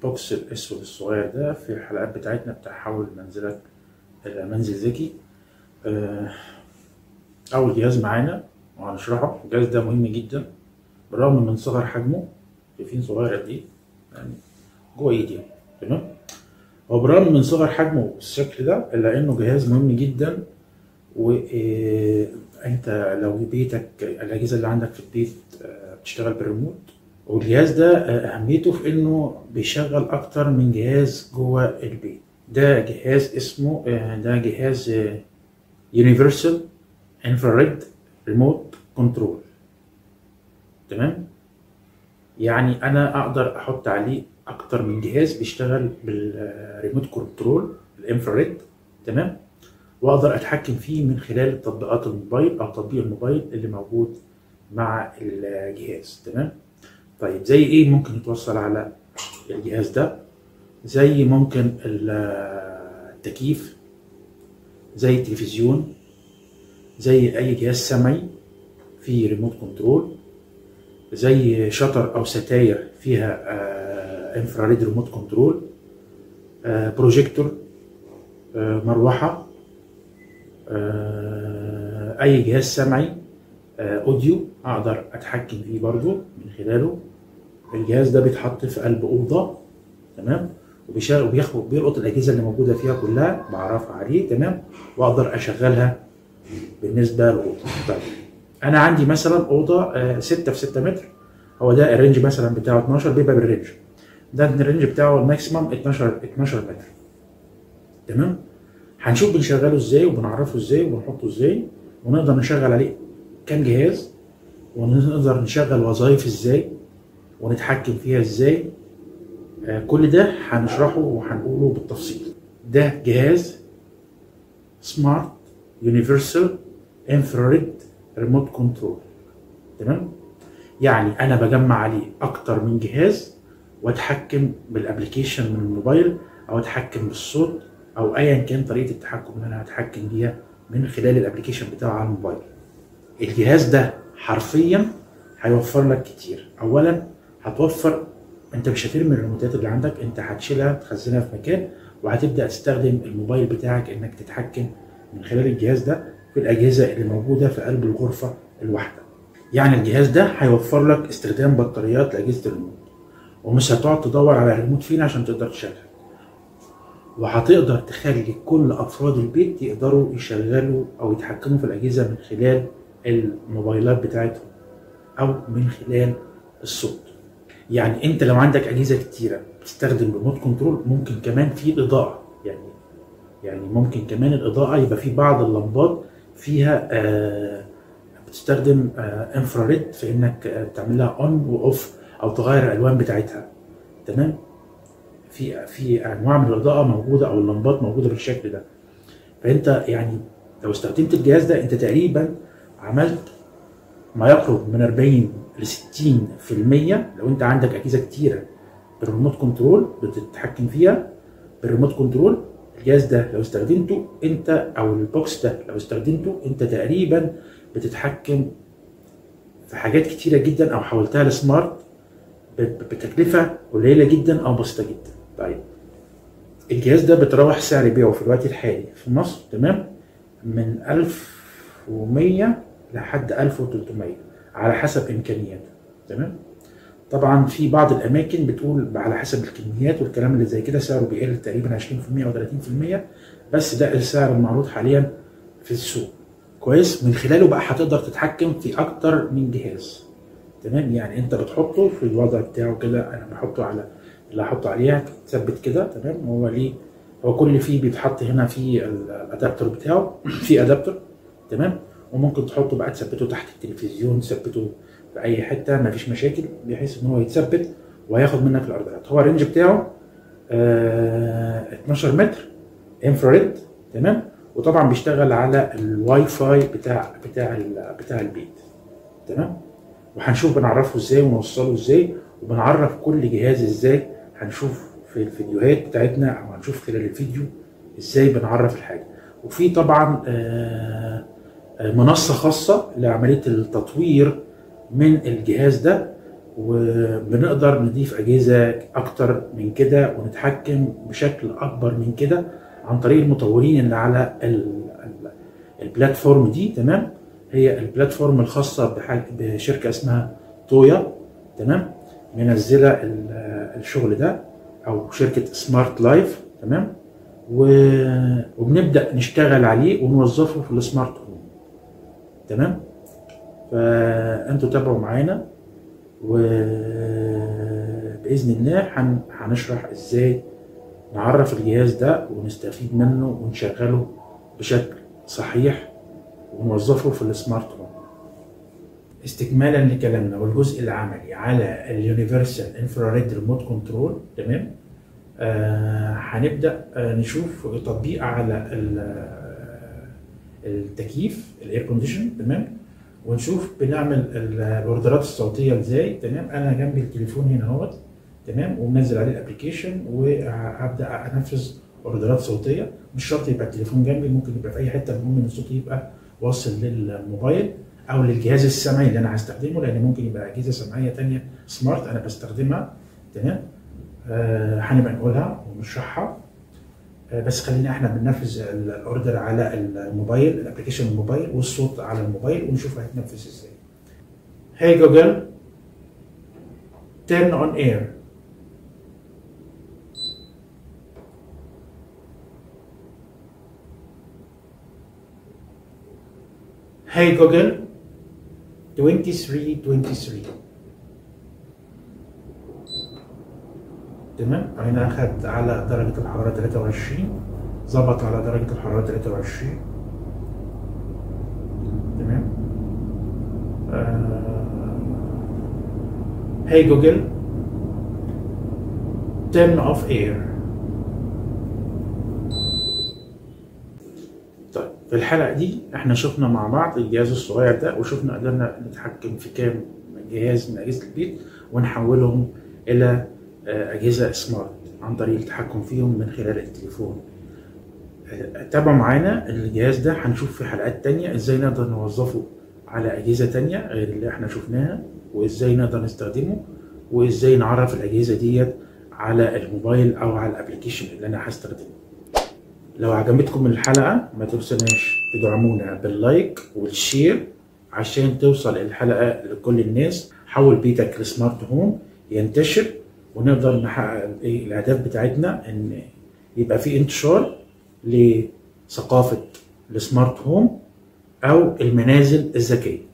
البوكس الاسود الصغير ده في الحلقات بتاعتنا بتاع حول منزلك الى منزل ذكي آه، اول جهاز معانا وهنشرحه الجهاز ده مهم جدا بالرغم من صغر حجمه شايفين صغير قد ايه يعني جوه ايدي تمام هو بالرغم من صغر حجمه بالشكل ده الا انه جهاز مهم جدا وانت لو بيتك الاجهزه اللي عندك في البيت آه، بتشتغل بالريموت والجهاز ده آه، اهميته في انه بيشغل اكتر من جهاز جوه البيت ده جهاز اسمه آه، ده جهاز يونيفرسال انفراريد ريموت كنترول تمام يعني انا اقدر احط عليه اكتر من جهاز بيشتغل بالريموت كنترول الانفراريد تمام واقدر اتحكم فيه من خلال تطبيقات الموبايل او تطبيق الموبايل اللي موجود مع الجهاز تمام طيب زي ايه ممكن يتوصل على الجهاز ده زي ممكن التكييف زي التلفزيون زي اي جهاز سمعي فيه ريموت كنترول زي شطر او ستاير فيها انفراريد ريموت كنترول بروجيكتور آه، مروحه آه، اي جهاز سمعي آه، اوديو اقدر اتحكم فيه برضو من خلاله الجهاز ده بيتحط في قلب اوضه تمام وبيشغل وبياخد بيلقط الاجهزه اللي موجوده فيها كلها بعرفها عليه تمام واقدر اشغلها بالنسبه للاوضه طيب انا عندي مثلا اوضه 6 في 6 متر هو ده الرينج مثلا بتاعه 12 بيبقى بالرينج ده الرينج بتاعه الماكسيمم 12 12 متر تمام هنشوف بنشغله ازاي وبنعرفه ازاي وبنحطه ازاي ونقدر نشغل عليه كام جهاز ونقدر نشغل وظائف ازاي ونتحكم فيها ازاي آه كل ده هنشرحه وهنقوله بالتفصيل ده جهاز سمارت يونيفرسال انفراريد ريموت كنترول تمام يعني انا بجمع عليه اكتر من جهاز واتحكم بالابلكيشن من الموبايل او اتحكم بالصوت او ايا كان طريقه التحكم اللي انا هتحكم بيها من خلال الابلكيشن بتاعه على الموبايل الجهاز ده حرفيا هيوفر لك كتير اولا هتوفر انت مش هترمي الريموتات اللي عندك انت هتشيلها تخزنها في مكان وهتبدا تستخدم الموبايل بتاعك انك تتحكم من خلال الجهاز ده في الاجهزه اللي موجوده في قلب الغرفه الواحده يعني الجهاز ده هيوفر لك استخدام بطاريات لاجهزه الريموت ومش هتقعد تدور على الريموت فين عشان تقدر تشغل وهتقدر تخلي كل افراد البيت يقدروا يشغلوا او يتحكموا في الاجهزه من خلال الموبايلات بتاعتهم او من خلال الصوت يعني انت لو عندك اجهزه كتيره بتستخدم ريموت كنترول ممكن كمان في الاضاءه يعني يعني ممكن كمان الاضاءه يبقى في بعض اللمبات فيها آه بتستخدم آه انفراريد في انك آه تعمل لها اون واوف او تغير الالوان بتاعتها تمام في في انواع من الاضاءه موجوده او اللمبات موجوده بالشكل ده فانت يعني لو استخدمت الجهاز ده انت تقريبا عملت ما يقرب من 40 ل 60% لو انت عندك اجهزه كتيره بالريموت كنترول بتتحكم فيها بالريموت كنترول الجهاز ده لو استخدمته انت او البوكس ده لو استخدمته انت تقريبا بتتحكم في حاجات كتيره جدا او حولتها لسمارت بتكلفه قليله جدا او بسيطه جدا طيب الجهاز ده بتراوح سعر بيعه في الوقت الحالي في مصر تمام من 1100 لحد 1300 على حسب امكانياته تمام طبعا في بعض الاماكن بتقول على حسب الكميات والكلام اللي زي كده سعره بيقل تقريبا 20% او 30% بس ده السعر المعروض حاليا في السوق كويس من خلاله بقى هتقدر تتحكم في اكتر من جهاز تمام يعني انت بتحطه في الوضع بتاعه كده انا بحطه على اللي هحطه عليها تثبت كده تمام هو ليه هو كل فيه بيتحط هنا في الادابتر بتاعه في ادابتر تمام وممكن تحطه بقى تثبته تحت التلفزيون تثبته في اي حته مفيش مشاكل بحيث ان هو يتثبت وهياخد منك الاردات هو الرينج بتاعه آه 12 متر انفراريد تمام وطبعا بيشتغل على الواي فاي بتاع بتاع بتاع البيت تمام وهنشوف بنعرفه ازاي ونوصله ازاي وبنعرف كل جهاز ازاي هنشوف في الفيديوهات بتاعتنا او هنشوف خلال الفيديو ازاي بنعرف الحاجه وفي طبعا آه منصه خاصه لعمليه التطوير من الجهاز ده وبنقدر نضيف اجهزه اكتر من كده ونتحكم بشكل اكبر من كده عن طريق المطورين اللي على ال- ال- البلاتفورم دي تمام هي البلاتفورم الخاصه بحاجة بشركه اسمها تويا تمام منزله ال- الشغل ده او شركه سمارت لايف تمام و- وبنبدا نشتغل عليه ونوظفه في السمارت هوم تمام فانتوا تابعوا معانا وباذن الله هن- هنشرح ازاي نعرف الجهاز ده ونستفيد منه ونشغله بشكل صحيح ونوظفه في السمارت هوم استكمالا لكلامنا والجزء العملي على اليونيفرسال انفراريد ريموت كنترول تمام آه هنبدا آه نشوف تطبيق على ال- آه، التكييف الاير كونديشن تمام ونشوف بنعمل ال- الاوردرات الصوتيه ازاي تمام انا جنبي التليفون هنا اهوت تمام ومنزل عليه الابلكيشن وهبدا انفذ اوردرات صوتيه مش شرط يبقى التليفون جنبي ممكن يبقى في اي حته المهم ان الصوت يبقى واصل للموبايل او للجهاز السمعي اللي انا هستخدمه لان ممكن يبقى اجهزه سمعيه تانية سمارت انا بستخدمها تمام آه هنبقى نقولها ونشرحها آه بس خلينا احنا بننفذ ال- الاوردر على الموبايل الابلكيشن الموبايل والصوت على الموبايل ونشوف هيتنفذ ازاي Hey Google turn on air Hey Google 2323 تمام هنا اخد على درجة الحرارة 23 ظبط على درجة الحرارة 23 تمام آه... Hey Google turn off air طيب في الحلقة دي احنا شفنا مع بعض الجهاز الصغير ده وشفنا قدرنا نتحكم في كام جهاز من أجهزة البيت ونحولهم إلى آه، أجهزة سمارت عن طريق التحكم فيهم من خلال التليفون آه، تابعوا معانا الجهاز ده هنشوف في حلقات تانية ازاي نقدر نوظفه على أجهزة تانية غير اللي احنا شفناها وازاي نقدر نستخدمه وازاي نعرف الأجهزة ديت على الموبايل أو على الابلكيشن اللي أنا هستخدمه لو عجبتكم الحلقة ما تنسوناش تدعمونا باللايك والشير عشان توصل الحلقة لكل الناس حول بيتك لسمارت هوم ينتشر ونقدر نحقق الايه الاهداف بتاعتنا ان يبقى في انتشار لثقافة السمارت هوم او المنازل الذكية